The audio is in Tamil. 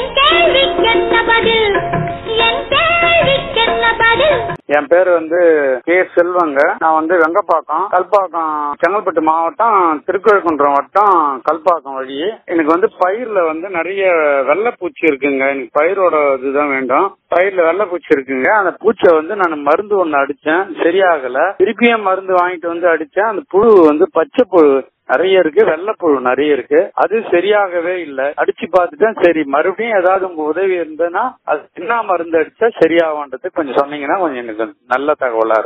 என் கேள்விக்கென்ன பதில் என் கேள்விக்கென்ன பதில் என் பேர் வந்து கே செல்வங்க நான் வந்து வெங்கப்பாக்கம் கல்பாக்கம் செங்கல்பட்டு மாவட்டம் திருக்கழுக்குன்றம் வட்டம் கல்பாக்கம் வழி எனக்கு வந்து பயிர்ல வந்து நிறைய வெள்ளைப்பூச்சி இருக்குங்க எனக்கு பயிரோட இதுதான் வேண்டும் பயிர்ல வெள்ளைப்பூச்சி இருக்குங்க அந்த பூச்சை வந்து நான் மருந்து ஒண்ணு அடிச்சேன் சரியாகல திருப்பியும் மருந்து வாங்கிட்டு வந்து அடிச்சேன் அந்த புழு வந்து பச்சை புழு நிறைய இருக்கு வெள்ளைப்புழு நிறைய இருக்கு அது சரியாகவே இல்லை அடிச்சு பார்த்துட்டேன் சரி மறுபடியும் ஏதாவது உங்க உதவி இருந்ததுன்னா அது என்ன மருந்து அடிச்சா சரியாகும்ன்றது கொஞ்சம் சொன்னீங்கன்னா கொஞ்சம் எனக்கு நல்ல தகவலா இருக்கும்